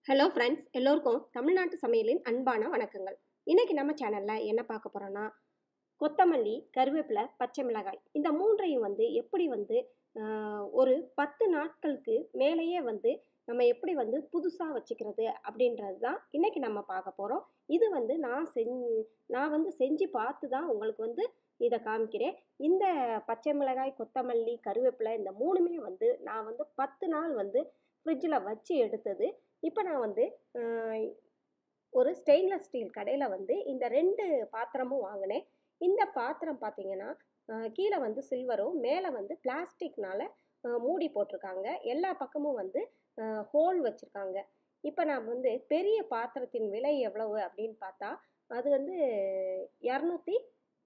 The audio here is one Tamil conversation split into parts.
ஹலோ ஃப்ரெண்ட்ஸ் எல்லோருக்கும் தமிழ்நாட்டு சமையலின் அன்பான வணக்கங்கள் இன்னைக்கு நம்ம சேனலில் என்ன பார்க்க போகிறோன்னா கொத்தமல்லி கருவேப்பிலை பச்சை மிளகாய் இந்த மூன்றையும் வந்து எப்படி வந்து ஆஹ், ஒரு பத்து நாட்களுக்கு மேலேயே வந்து நம்ம எப்படி வந்து புதுசாக வச்சுக்கிறது அப்படின்றது தான் இன்னைக்கு நம்ம பார்க்க போகிறோம் இது வந்து நான் செஞ் நான் வந்து செஞ்சு பார்த்து தான் உங்களுக்கு வந்து இதை காமிக்கிறேன் இந்த பச்சை மிளகாய் கொத்தமல்லி கருவேப்பிலை இந்த மூணுமே வந்து நான் வந்து பத்து நாள் வந்து ஃப்ரிட்ஜில் வச்சு எடுத்தது இப்போ நான் வந்து ஆஹ், ஒரு ஸ்டெயின்லெஸ் ஸ்டீல் கடையில் வந்து இந்த ரெண்டு பாத்திரமும் வாங்கினேன் இந்த பாத்திரம் பார்த்தீங்கன்னா ஆஹ், கீழே வந்து சில்வரும் மேலே வந்து பிளாஸ்டிக்னால மூடி போட்டிருக்காங்க எல்லா பக்கமும் வந்து ஹோல் வச்சுருக்காங்க இப்போ நான் வந்து பெரிய பாத்திரத்தின் விலை எவ்வளவு அப்படின்னு பார்த்தா அது வந்து இரநூத்தி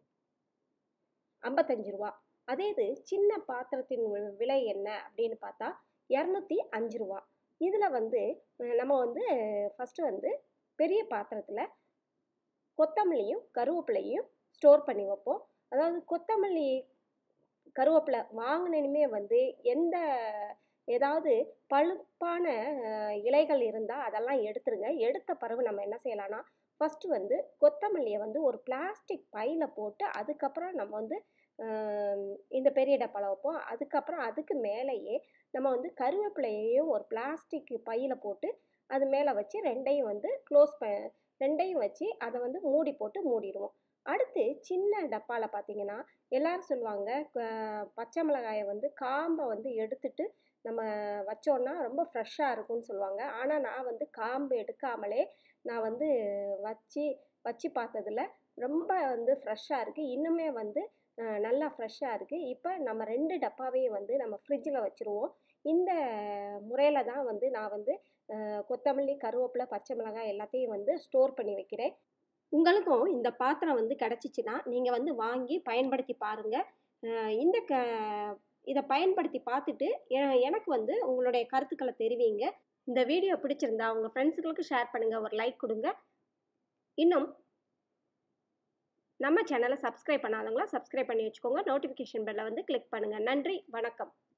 ஐம்பத்தஞ்சு ரூபா அதே இது சின்ன பாத்திரத்தின் வி- விலை என்ன அப்படின்னு பார்த்தா இரநூத்தி அஞ்சு ரூபா இதில் வந்து அஹ், நம்ம வந்து ஃபஸ்ட்டு வந்து பெரிய பாத்திரத்தில் கொத்தமல்லியும் கருவேப்பிலையும் ஸ்டோர் பண்ணி வைப்போம் அதாவது கொத்தமல்லி கருவேப்பிலை வாங்கினுமே வந்து எந்த ஏதாவது பழுப்பான அஹ், இலைகள் இருந்தால் அதெல்லாம் எடுத்துருங்க எடுத்த பிறகு நம்ம என்ன செய்யலாம்னா ஃபஸ்ட்டு வந்து கொத்தமல்லியை வந்து ஒரு பிளாஸ்டிக் பையில் போட்டு அதுக்கப்புறம் நம்ம வந்து ஆம், இந்த பெரிய டப்பாவில் வைப்போம் அதுக்கப்புறம் அதுக்கு மேலேயே நம்ம வந்து கருவேப்பிலையையும் ஒரு பிளாஸ்டிக் பையில் போட்டு அது மேலே வச்சு ரெண்டையும் வந்து க்ளோஸ் ப ரெண்டையும் வச்சு அதை வந்து மூடி போட்டு மூடிடுவோம் அடுத்து சின்ன டப்பாவில் பார்த்தீங்கன்னா எல்லாரும் சொல்லுவாங்க க- பச்சை மிளகாயை வந்து காம்பை வந்து எடுத்துட்டு நம்ம வச்சோன்னா ரொம்ப ஃப்ரெஷ்ஷாக இருக்கும்னு சொல்லுவாங்க ஆனால் நான் வந்து காம்பு எடுக்காமலே நான் வந்து வச்சு வச்சு பார்த்ததுல ரொம்ப வந்து ஃப்ரெஷ்ஷாக இருக்குது இன்னுமே வந்து அஹ், நல்லா ஃப்ரெஷ்ஷாக இருக்குது இப்போ நம்ம ரெண்டு டப்பாவையும் வந்து நம்ம ஃப்ரிட்ஜில் வச்சுருவோம் இந்த முறையில் தான் வந்து நான் வந்து அஹ், கொத்தமல்லி கருவேப்பிலை பச்சை மிளகாய் எல்லாத்தையும் வந்து ஸ்டோர் பண்ணி வைக்கிறேன் உங்களுக்கும் இந்த பாத்திரம் வந்து கிடச்சிச்சின்னா நீங்கள் வந்து வாங்கி பயன்படுத்தி பாருங்கள் இந்த க இதை பயன்படுத்தி பார்த்துட்டு எ- எனக்கு வந்து உங்களுடைய கருத்துக்களை தெரிவிங்க இந்த வீடியோ பிடிச்சிருந்தா உங்கள் ஃப்ரெண்ட்ஸுகளுக்கு ஷேர் பண்ணுங்கள் ஒரு லைக் கொடுங்க இன்னும் நம்ம சேனலை சப்ஸ்கிரைப் பண்ணாதவங்களா சப்ஸ்கிரைப் பண்ணி வச்சுக்கோங்க நோட்டிஃபிகேஷன் பெல்லை வந்து கிளிக் பண்ணுங்கள் நன்றி வணக்கம்